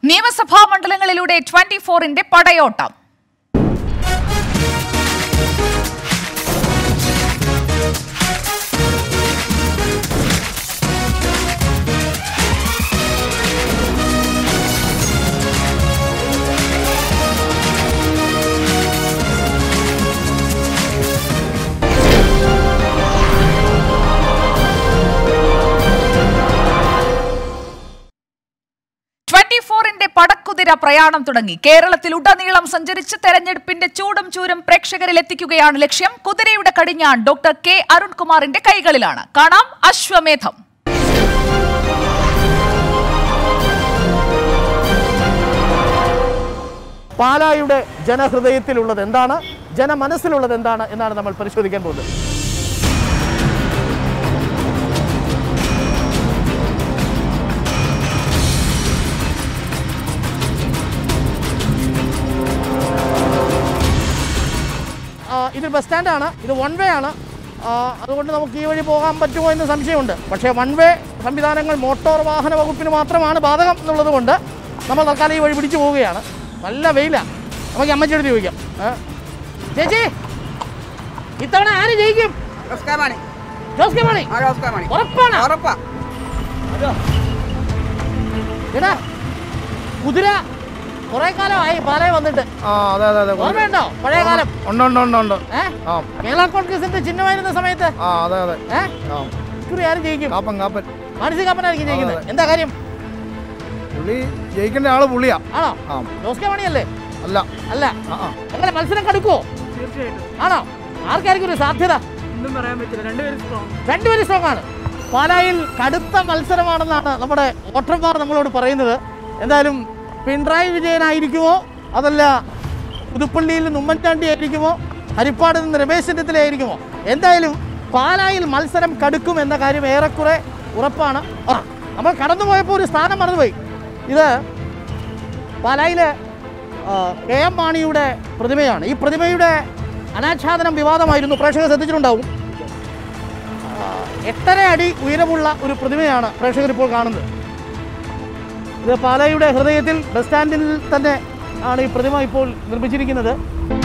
നിയമസഭാ മണ്ഡലങ്ങളിലൂടെ ട്വന്റി ഫോറിന്റെ പടയോട്ടം ട്വന്റി ഫോറിന്റെ പടക്കുതിര പ്രയാണം തുടങ്ങി കേരളത്തിൽ ഉടനീളം സഞ്ചരിച്ച് തെരഞ്ഞെടുപ്പിന്റെ ചൂടും ചൂരും പ്രേക്ഷകരിൽ എത്തിക്കുകയാണ് ലക്ഷ്യം കുതിരയുടെ കടിഞ്ഞാൺ ഡോക്ടർ കെ അരുൺകുമാറിന്റെ കൈകളിലാണ് കാണാം അശ്വമേധം പാലായുടെ ജനഹൃദയത്തിലുള്ളത് എന്താണ് ജനമനസ്സിലുള്ളത് എന്താണ് എന്നാണ് നമ്മൾ പരിശോധിക്കാൻ പോകുന്നത് ആ, ഇത് ബസ് സ്റ്റാൻഡാണ് ഇത് വൺ വേ ആണ് ആ, അതുകൊണ്ട് നമുക്ക് ഈ വഴി പോകാൻ പറ്റുമോ എന്ന് സംശയമുണ്ട് പക്ഷേ വൺ വേ സംവിധാനങ്ങൾ മോട്ടോർ വാഹന വകുപ്പിന് മാത്രമാണ് ബാധകം എന്നുള്ളത് കൊണ്ട് നമ്മൾ തൽക്കാലം ഈ വഴി പിടിച്ചു പോവുകയാണ് നല്ല വെയിലാണ് നമുക്ക് അമ്മച്ചിയോട് ചോദിക്കാം ഏ? ചേച്ചി ഇത്തവണ ആര് ജയിക്കും ഓസ്കാമാണി ജോസ് കെ മാണി ആ ഓസ്കാമാണി ഉറപ്പാണ് ഉറപ്പാ എടാ കുതിര കുറെ കാലമായി പാലയെ വന്നിട്ട് ആ അതെ അതെ അതെ ഓർമ്മയുണ്ടോ പഴയ കാലം ഉണ്ട് ഉണ്ട് ഉണ്ട് ഉണ്ട് ഏഹ് ആ കേരള കോൺഗ്രസിന്റെ ചിഹ്നമായിരുന്ന സമയത്ത് ആ അതെ അതെ ഏഹ് ആ ഇക്കുറി ആര് ജയിക്കും കാപ്പൻ കാപ്പൻ മാനസിക കപ്പനായിരിക്കും ജയിക്കുന്നത് അതെ. എന്താ കാര്യം പുള്ളി ജയിക്കേണ്ട ആള് പുള്ളിയാ ആണോ ആ ജോസ് കെ മാണിയല്ലേ അല്ല അല്ല ആ ആ അങ്ങനെ മത്സരം കടുക്കുവോ ആണോ ആർക്കായിരിക്കും ഒരു സാധ്യത ഒന്നും പറയാൻ പറ്റില്ല രണ്ടുപേരും സ്ട്രോങ് രണ്ടുപേരും സ്ട്രോങ് ആണ് പാലായിൽ കടുത്ത മത്സരമാണെന്നാണ് നമ്മുടെ വോട്ടർമാർ നമ്മളോട് പറയുന്നത് എന്തായാലും പിണറായി വിജയനായിരിക്കുമോ അതല്ല പുതുപ്പള്ളിയിൽ നിന്ന് ഉമ്മൻചാണ്ടി ആയിരിക്കുമോ ഹരിപ്പാട് നിന്ന് രമേശ് ചെന്നിത്തല ആയിരിക്കുമോ എന്തായാലും പാലായിൽ മത്സരം കടുക്കും എന്ന കാര്യം ഏറെക്കുറെ ഉറപ്പാണ് ആ നമ്മൾ കടന്നു പോയപ്പോൾ ഒരു സ്ഥാനം മറന്നുപോയി ഇത് പാലായിലെ ആ, കെ എം മാണിയുടെ പ്രതിമയാണ് ഈ പ്രതിമയുടെ അനാച്ഛാദനം വിവാദമായിരുന്നു പ്രേക്ഷകർ ശ്രദ്ധിച്ചിട്ടുണ്ടാവും ആ, എട്ടര അടി ഉയരമുള്ള ഒരു പ്രതിമയാണ് പ്രേക്ഷകർ ഇപ്പോൾ കാണുന്നത് ഇത് പാലായുടെ ഹൃദയത്തിൽ ബസ് സ്റ്റാൻഡിൽ തന്നെ ആണ് ഈ പ്രതിമ ഇപ്പോൾ നിർമ്മിച്ചിരിക്കുന്നത്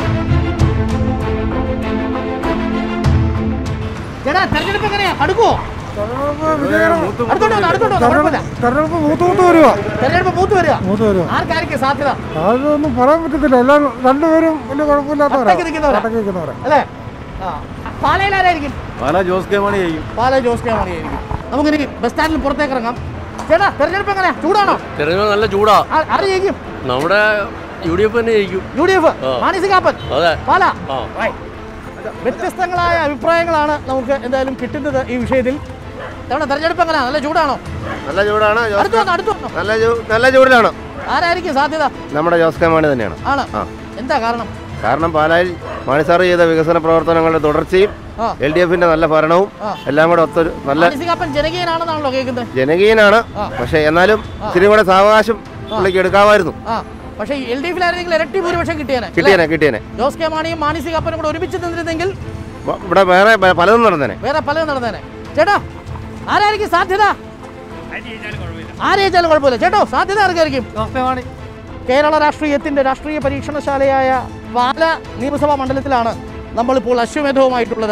ചേട്ടാ തെരഞ്ഞെടുപ്പ് എങ്ങനെയാ അടുക്കുവോ അടുത്തോട്ട് വന്നോ, അടുത്തോട്ട് വന്നോ, കുഴപ്പമില്ല. തെരഞ്ഞെടുപ്പ് മൂത്ത് മൂത്ത് വരുവാ തെരഞ്ഞെടുപ്പ് മൂത്ത് വരിക മൂത്ത് വരുവാ ആർക്കായിരിക്കും സാധ്യത അതൊന്നും പറയാൻ പറ്റത്തില്ല എല്ലാം രണ്ടുപേരും വലിയ കുഴപ്പമില്ലാത്തവരാ ഒറ്റയ്ക്ക് നിൽക്കുന്നവരാ. ഒറ്റയ്ക്ക് നിൽക്കുന്നവരാ അല്ലേ ആ പാലയിൽ ആരായിരിക്കും പാല ജോസ് കെ മണി ചെയ്യും പാല ജോസ് കെ മാണിയായിരിക്കും നമുക്കിനി ബസ് സ്റ്റാൻഡിൽ പുറത്തേക്ക് ഇറങ്ങാം ചേട്ടാ തെരഞ്ഞെടുപ്പ് എങ്ങനെയാ ചൂടാണോ തെരഞ്ഞെടുപ്പ് നല്ല ചൂടാ ആ- ആര് ജയിക്കും നമ്മുടെ യു ഡി എഫ് തന്നെ ജയിക്കും യു ഡി എഫ് ആ. മാണി കാപ്പൻ അതെ പാല ആ Right. വ്യത്യസ്തങ്ങളായ അഭിപ്രായങ്ങളാണ് നമുക്ക് എന്തായാലും കിട്ടുന്നത് ഈ വിഷയത്തിൽ തവണ തെരഞ്ഞെടുപ്പ് എങ്ങനെയാ നല്ല ചൂടാണോ നല്ല ചൂടാണ് ജോസ് അടുത്ത് വന്നോ അടുത്ത് വന്നോ നല്ല ചൂ- നല്ല ചൂടിലാണ് ആരായിരിക്കും സാധ്യത നമ്മുടെ ജോസ് കെ മാണി തന്നെയാണ് ആണ് ആ. എന്താ കാരണം കാരണം പാലായിൽ മാണിസാർ ചെയ്ത വികസന പ്രവർത്തനങ്ങളുടെ തുടർച്ചയും ആ. എൽ ഡി എഫിന്റെ നല്ല ഭരണവും ആ. എല്ലാം കൂടെ ഒത്തൊരു നല്ല മാണി കാപ്പൻ ജനകീയനാണെന്നാണല്ലോ കേൾക്കുന്നത് ജനകീയനാണ് ആ. പക്ഷെ എന്നാലും ഇത്തിരി കൂടെ സാവകാശം പുള്ളിക്ക് എടുക്കാമായിരുന്നു ആ പക്ഷേ എൽ ഡി എഫിലായിരുന്നെങ്കിൽ ഇരട്ടി ഭൂരിപക്ഷം കിട്ടിയേനെ കിട്ടിയേനെ കിട്ടിയേനെ ജോസ് കെ മാണിയും മാണി സി കാപ്പനും കൂടെ ഒരുമിച്ച് നിന്നിരുന്നെങ്കിൽ വ- ഇവിടെ വേറെ പ- പലതും നടന്നേനെ വേറെ പലതും നടന്നേനെ ചേട്ടാ ആരായിരിക്കും സാധ്യത ആര് ജയിച്ചാലും കുഴപ്പമില്ല ചേട്ടോ സാധ്യത ആർക്കായിരിക്കും കേരള രാഷ്ട്രീയത്തിന്റെ രാഷ്ട്രീയ പരീക്ഷണശാലയായ പാല നിയമസഭാ മണ്ഡലത്തിലാണ് നമ്മളിപ്പോൾ അശ്വമേധവുമായിട്ടുള്ളത്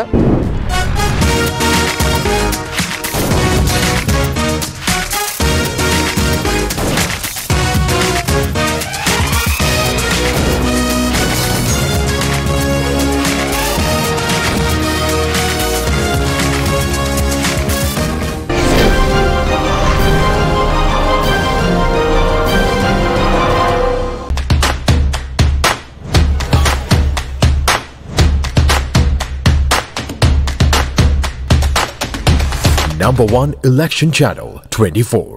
Number one election channel 24.